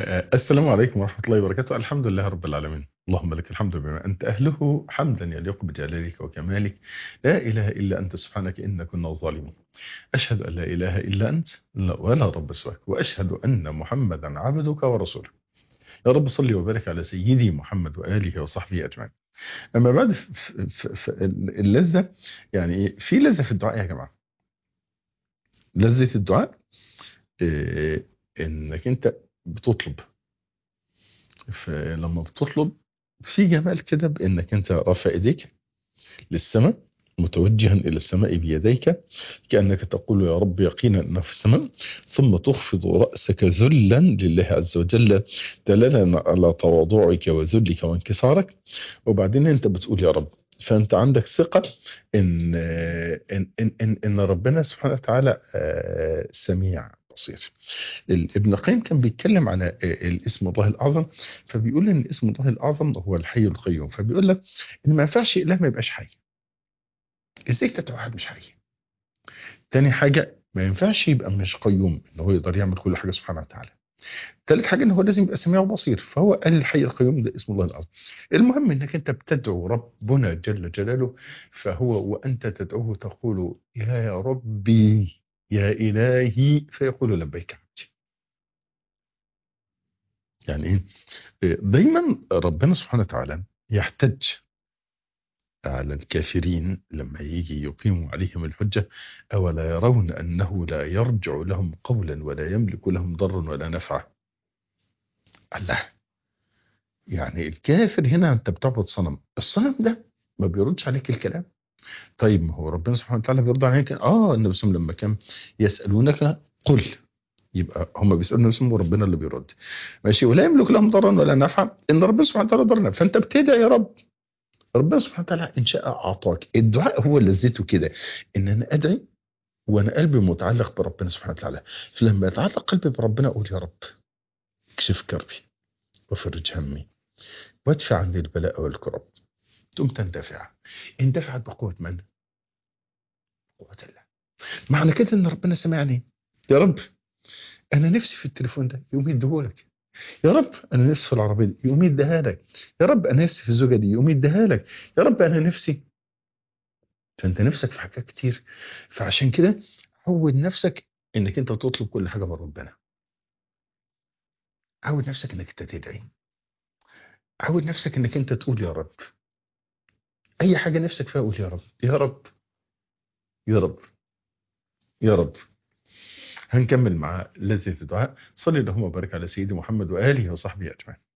السلام عليكم ورحمة الله وبركاته الحمد لله رب العالمين اللهم لك الحمد بما أنت أهله حمدا يليق بجلالك وكمالك لا إله إلا أنت سبحانك إنا كنا ظالمين أشهد أن لا إله إلا أنت لا ولا رب سواك وأشهد أن محمدا عبدك ورسولك يا رب صل وبارك على سيدي محمد وآله وصحبه أجمعين أما بعد ف- ف- ف- اللذة يعني في لذة في الدعاء يا جماعة لذة الدعاء إيه، إنك أنت بتطلب فلما بتطلب في جمال كده بانك انت رافع ايديك للسماء متوجها الى السماء بيديك كانك تقول يا رب يقينا انه في السماء ثم تخفض راسك ذلا لله عز وجل دلالا على تواضعك وذلك وانكسارك وبعدين انت بتقول يا رب فانت عندك ثقه ان ان ان, إن, إن ربنا سبحانه وتعالى آه، سميع بصير ال- ابن القيم كان بيتكلم على آه، الاسم الله الاعظم فبيقول ان اسم الله الاعظم هو الحي القيوم فبيقول لك ان ما ينفعش اله ما يبقاش حي ازاي تدعو واحد مش حي تاني حاجه ما ينفعش يبقى مش قيوم ان هو يقدر يعمل كل حاجه سبحانه وتعالى تالت حاجه ان هو لازم يبقى سميع وبصير فهو قال الحي القيوم ده اسم الله الاعظم المهم انك انت بتدعو ربنا جل جلاله فهو وانت تدعوه تقول يا ربي يا الهي فيقول لبيك عبدي يعني ايه دايما ربنا سبحانه وتعالى يحتج على الكافرين لما يجي يقيم عليهم الحجة أولا يرون أنه لا يرجع لهم قولا ولا يملك لهم ضرا ولا نفعا الله يعني الكافر هنا أنت بتعبد صنم الصنم ده ما بيردش عليك الكلام طيب ما هو ربنا سبحانه وتعالى بيرد عليك اه النبي صلى الله عليه وسلم لما كان يسألونك قل يبقى هم بيسالوا نفسهم وربنا اللي بيرد ماشي ولا يملك لهم ضرا ولا نفعا ان ربنا سبحانه وتعالى ضرنا فانت بتدعي يا رب ربنا سبحانه وتعالى ان شاء اعطاك الدعاء هو لذته كده ان انا ادعي وانا قلبي متعلق بربنا سبحانه وتعالى فلما يتعلق قلبي بربنا اقول يا رب اكشف كربي وفرج همي وادفع عني البلاء والكرب ثم تندفع اندفعت بقوه من؟ قوه الله معنى كده ان ربنا سمعني يا رب انا نفسي في التليفون ده يقوم يديهولك يا رب انا نفسي في العربيه دي يقوم يديها لك يا رب انا نفسي في الزوجه دي يقوم يديها لك يا رب انا نفسي فانت نفسك في حاجات كتير فعشان كده عود نفسك انك انت تطلب كل حاجه من ربنا عود نفسك انك انت تدعي عود نفسك انك انت تقول يا رب اي حاجه نفسك فيها قول يا رب يا رب يا رب يا رب هنكمل مع لذة الدعاء صلي اللهم وبارك على سيدي محمد وآله وصحبه أجمعين